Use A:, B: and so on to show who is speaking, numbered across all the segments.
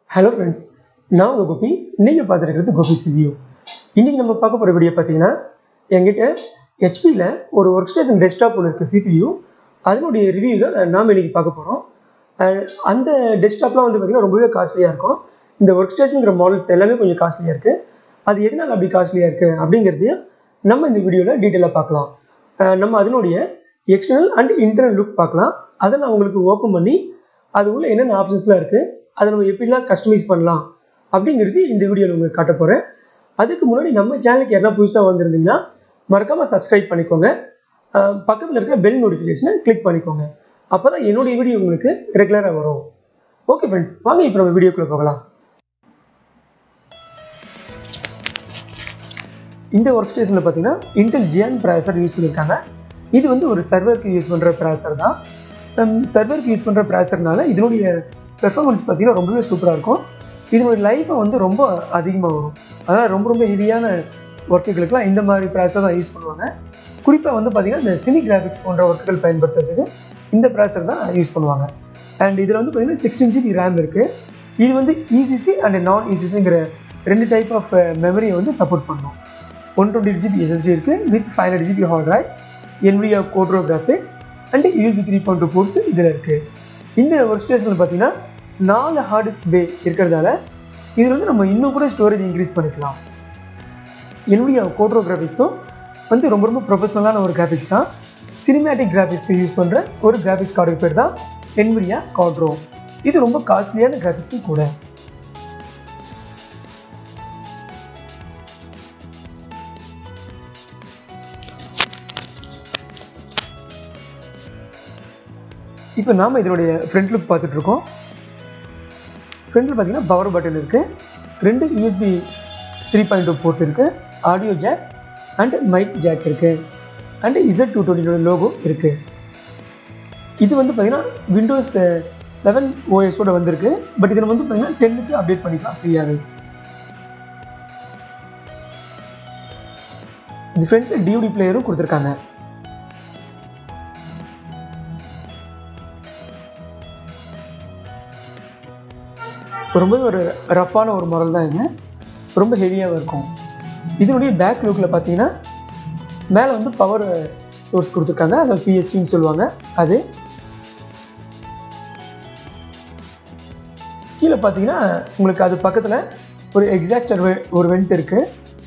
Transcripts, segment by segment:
A: hello friends நான் உங்கள் கோபி நீங்கள் பார்த்துருக்கிறது கோபி சிவியூ இன்றைக்கி நம்ம பார்க்க போகிற வீடியோ பார்த்தீங்கன்னா என்கிட்ட ஹெச்பியில் ஒரு ஒர்க் ஸ்டேஷன் டெஸ்க்டாப் ஒன்று இருக்குது சிபியூ அதனுடைய ரிவ்யூ தான் நாம் இன்றைக்கி பார்க்க போகிறோம் அந்த டெஸ்க்டாப்லாம் வந்து பார்த்திங்கன்னா ரொம்பவே காஸ்ட்லியாக இருக்கும் இந்த ஒர்க் ஸ்டேஷனுங்கிற மாடல்ஸ் எல்லாமே கொஞ்சம் காஸ்ட்லியாக இருக்குது அது எதனால் அப்படி காஸ்ட்லியாக இருக்குது அப்படிங்கிறதையும் நம்ம இந்த வீடியோவில் டீட்டெயிலாக பார்க்கலாம் அஹ் நம்ம அதனுடைய எக்ஸ்டர்னல் அண்ட் இன்டர்னல் லுக் பார்க்கலாம் அதை நான் உங்களுக்கு ஓப்பன் பண்ணி அது உள்ள என்னென்ன ஆப்ஷன்ஸ்லாம் இருக்குது அதை நம்ம எப்படிலாம் கஸ்டமைஸ் பண்ணலாம் அப்படிங்கிறது இந்த வீடியோவில் உங்களுக்கு காட்ட போகிறேன் அதுக்கு முன்னாடி நம்ம சேனலுக்கு யாரா புதுசாக வந்திருந்தீங்கன்னா மறக்காமல் சப்ஸ்கிரைப் பண்ணிக்கோங்க அஹ் பக்கத்தில் இருக்கிற பெல் நோட்டிஃபிகேஷனை கிளிக் பண்ணிக்கோங்க அப்போ தான் என்னுடைய வீடியோ உங்களுக்கு ரெகுலராக வரும் ஓகே ஃப்ரெண்ட்ஸ் வாங்க இப்போ நம்ம வீடியோக்குள்ளே போகலாம் இந்த ஒர்க் ஸ்டேஷனில் பார்த்தீங்கன்னா இன்டெல் ஜியான் ப்ராசர் யூஸ் பண்ணியிருக்காங்க இது வந்து ஒரு சர்வருக்கு யூஸ் பண்ணுற ப்ராசர் தான் சர்வருக்கு யூஸ் பண்ணுற ப்ராசர்னால இதனுடைய பெர்ஃபார்மன்ஸ் பார்த்தீங்கன்னா ரொம்பவே சூப்பராக இருக்கும் இதனுடைய லைஃபை வந்து ரொம்ப அதிகமாக வரும் அதனால் ரொம்ப ரொம்ப ஹெவியான ஒர்க்குகளுக்கெல்லாம் இந்த மாதிரி ப்ராசர் தான் யூஸ் பண்ணுவாங்க குறிப்பாக வந்து பார்த்திங்கன்னா இந்த சினி கிராஃபிக்ஸ் போன்ற ஒர்க்குகள் பயன்படுத்துறதுக்கு இந்த ப்ராசர் தான் யூஸ் பண்ணுவாங்க அண்ட் இதில் வந்து பார்த்திங்கன்னா சிக்ஸ்டீன் ஜிபி ரேம் இருக்குது இது வந்து இசிசி அண்ட் நான் இசிசிங்கிற ரெண்டு டைப் ஆஃப் மெமரியை வந்து சப்போர்ட் பண்ணும் ஒன் டுவெண்ட்டி ஜிபி எஸ்எஸ்டி இருக்குது with five hundred GB hard drive Nvidia Quadro graphics and USB three point two ports இதில் இருக்குது இந்த ஒர்க் ஸ்டேஷனில் பார்த்தீங்கன்னா நாலு ஹார்ட் டிஸ்க் பே இருக்கிறதால இதில் வந்து நம்ம இன்னும் கூட ஸ்டோரேஜ் இன்க்ரீஸ் பண்ணிக்கலாம் என்னுடைய கோட்ரோ கிராஃபிக்ஸும் வந்து ரொம்ப ரொம்ப ப்ரொஃபஷனலான ஒரு கிராஃபிக்ஸ் தான் சினிமேட்டிக் கிராஃபிக்ஸ்க்கு யூஸ் பண்ணுற ஒரு கிராஃபிக்ஸ் கார்டு பேர் தான் என்விடியா காட்ரோ இது ரொம்ப காஸ்ட்லியான கிராஃபிக்ஸும் கூட இப்போ நாம் இதனுடைய ஃப்ரண்ட் லுக் பார்த்துட்ருக்கோம் ஃப்ரண்ட்டில் பார்த்தீங்கன்னா பவர் பட்டன் இருக்குது ரெண்டு USB three point two port இருக்குது audio jack and mic jack இருக்குது அண்ட் இசட் டூ டுவெண்ட்டியோட லோகோ இருக்குது இது வந்து பார்த்தீங்கன்னா விண்டோஸ் செவன் ஓஎஸோட வந்திருக்கு பட் இதில் வந்து பார்த்தீங்கன்னா டென்னுக்கு அப்டேட் பண்ணிக்கலாம் ஃப்ரீயாகவே இது ஃப்ரண்ட்டில் டிவிடி பிளேயரும் கொடுத்துருக்காங்க ரொம்பவே ஒரு ரஃப்பான ஒரு மாடல் தான் இது ரொம்ப ஹெவியாகவும் இருக்கும் இதனுடைய பேக் லுக்கில் பார்த்தீங்கன்னா மேலே வந்து பவர் சோர்ஸ் கொடுத்துருக்காங்க அதை பிஎஸ்சின்னு சொல்லுவாங்க அது கீழே பார்த்தீங்கன்னா உங்களுக்கு அது பக்கத்தில் ஒரு எக்ஸாக்டர் ஒரு வெண்ட் இருக்குது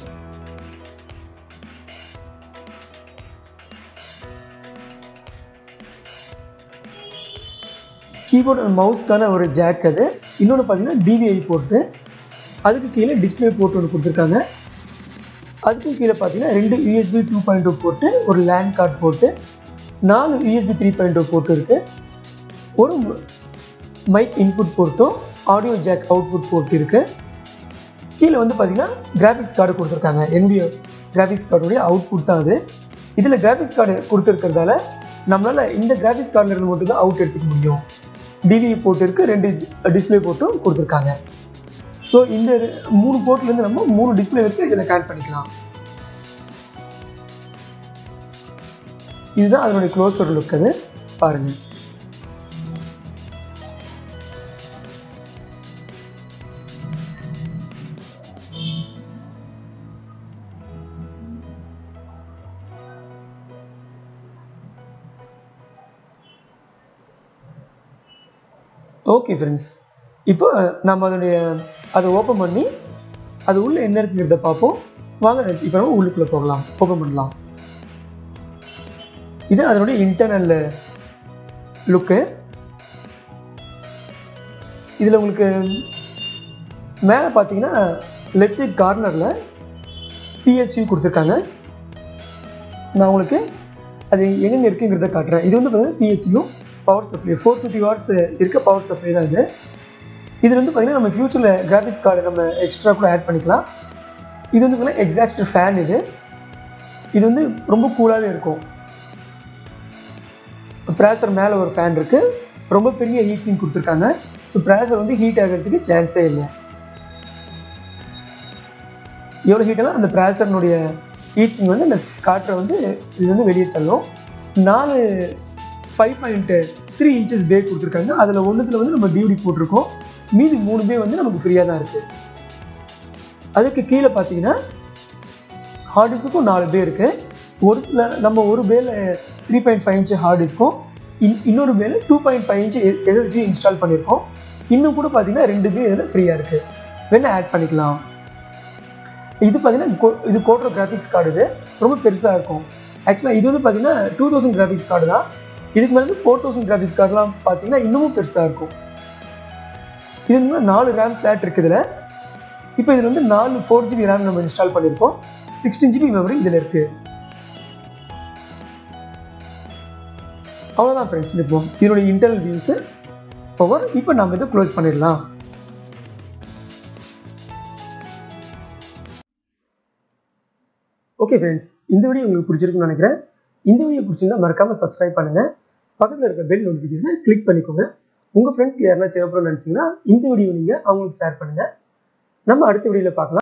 A: கீபோர்ட் அண்ட் மவுஸ்க்கான ஒரு ஜாக் அது இன்னொன்று பார்த்தீங்கன்னா டிவிஐ போர்ட்டு அதுக்கு கீழே டிஸ்பிளே போர்ட் ஒன்று கொடுத்துருக்காங்க அதுக்கும் கீழே பார்த்தீங்கன்னா ரெண்டு USB two point two port ஒரு லேண்ட் கார்டு போர்ட்டு நாலு USB three point two port இருக்குது ஒரு மைக் இன்புட் போர்ட்டும் ஆடியோ ஜாக் அவுட்புட் போர்ட் இருக்குது கீழே வந்து பார்த்தீங்கன்னா கிராஃபிக்ஸ் கார்டு கொடுத்துருக்காங்க என்னுடைய கிராஃபிக்ஸ் கார்டுடைய அவுட்புட் தான் அது இதில் கிராஃபிக்ஸ் கார்டு கொடுத்துருக்கிறதால நம்மளால் இந்த கிராஃபிக்ஸ் கார்டில் இருந்து மட்டும் தான் அவுட் எடுத்துக்க முடியும் டிவிஐ போர்ட் இருக்குது ரெண்டு டிஸ்பிளே போர்ட்டும் கொடுத்துருக்காங்க ஸோ இந்த மூணு போர்ட்லேருந்து நம்ம மூணு டிஸ்பிளே வச்சு இதில் கனெக்ட் பண்ணிக்கலாம் இதுதான் அதனுடைய க்ளோஸர் லுக் அது பாருங்கள் ஓகே ஃப்ரெண்ட்ஸ் இப்போ நம்ம அதனுடைய அதை ஓப்பன் பண்ணி அது உள்ளே என்ன இருக்குங்கிறத பார்ப்போம் வாங்க இப்போ நம்ம உள்ளுக்குள்ளே போகலாம் ஓப்பன் பண்ணலாம் இது அதனுடைய இன்டர்னல் லுக்கு இதில் உங்களுக்கு மேலே பார்த்தீங்கன்னா லெஃப்ட் சைட் கார்னரில் பிஎஸ்யூ கொடுத்துருக்காங்க நான் உங்களுக்கு அது எங்கெங்கே இருக்குங்கிறத காட்டுறேன் இது வந்து பார்த்தீங்கன்னா PSU power supply four fifty watts இருக்க பவர் சப்ளை தான் இது இது வந்து பார்த்திங்கன்னா நம்ம ஃப்யூச்சரில் கிராஃபிக்ஸ் கார்டு நம்ம எக்ஸ்ட்ரா கூட ஆட் பண்ணிக்கலாம் இது வந்து பார்த்தீங்கன்னா எக்ஸாக்ட் ஃபேன் இது இது வந்து ரொம்ப கூலாகவே இருக்கும் ப்ராசர் மேலே ஒரு ஃபேன் இருக்குது ரொம்ப பெரிய ஹீட் சிங் கொடுத்துருக்காங்க ஸோ ப்ராசர் வந்து ஹீட் ஆகிறதுக்கு சான்ஸே இல்லை எவ்வளோ ஹீட்டெல்லாம் அந்த ப்ராசர்னுடைய ஹீட் சிங் வந்து அந்த காற்றை வந்து இது வந்து வெளியே தள்ளும் நாலு five point three inches bay கொடுத்துருக்காங்க அதில் ஒன்றுத்தில் வந்து நம்ம டிவிடி போட்டிருக்கோம் மீதி மூணு பே வந்து நமக்கு ஃப்ரீயாக தான் இருக்குது அதுக்கு கீழே பார்த்தீங்கன்னா ஹார்ட் டிஸ்க்குக்கும் நாலு பே இருக்குது ஒரு நம்ம ஒரு பேல three point five inch hard டிஸ்க்கும் இன் இன்னொரு பேல two point five inch SSD install பண்ணியிருக்கோம் இன்னும் கூட பார்த்தீங்கன்னா ரெண்டு பே இதில் ஃப்ரீயாக இருக்குது வேணால் ஆட் பண்ணிக்கலாம் இது பார்த்தீங்கன்னா இது கோட்ரோ கிராஃபிக்ஸ் கார்டு இது ரொம்ப பெருசாக இருக்கும் ஆக்சுவலாக இது வந்து பார்த்தீங்கன்னா டூ தௌசண்ட் கிராஃபிக்ஸ் கார்டு தான் இதுக்கு மேலே ஃபோர் தௌசண்ட் கிராஃபிக்ஸ் கார்டுலாம் பார்த்தீங்கன்னா இன்னமும் பெருசாக இருக்கும் இது வந்து நாலு ரேம் ஸ்லாட் இருக்குது இதில் இப்போ இதில் வந்து நாலு ஃபோர் ஜிபி ரேம் நம்ம இன்ஸ்டால் பண்ணியிருக்கோம் சிக்ஸ்டீன் ஜிபி மெமரி இதில் இருக்குது அவ்வளோதான் ஃப்ரெண்ட்ஸ் இப்போ இதனுடைய இன்டர்னல் வியூஸு ஓவர் இப்போ நம்ம இதை க்ளோஸ் பண்ணிடலாம் ஓகே ஃப்ரெண்ட்ஸ் இந்த வீடியோ உங்களுக்கு பிடிச்சிருக்குன்னு நினைக்கிறேன் இந்த வீடியோ பிடிச்சிருந்தா மறக்காமல் சப்ஸ்கிரைப் பண்ணுங்கள் பக்கத்தில் இருக்க பெல் நோட்டிஃபிகேஷனை கிளிக் பண்ணிக்கோங்க உங்கள் ஃப்ரெண்ட்ஸ்க்கு யாருன்னா தேவைப்படும் நினச்சிங்கன்னா இந்த வீடியோ நீங்கள் அவங்களுக்கு ஷேர் பண்ணுங்கள் நம்ம அடுத்த வீடியோவில் பார்க்கலாம்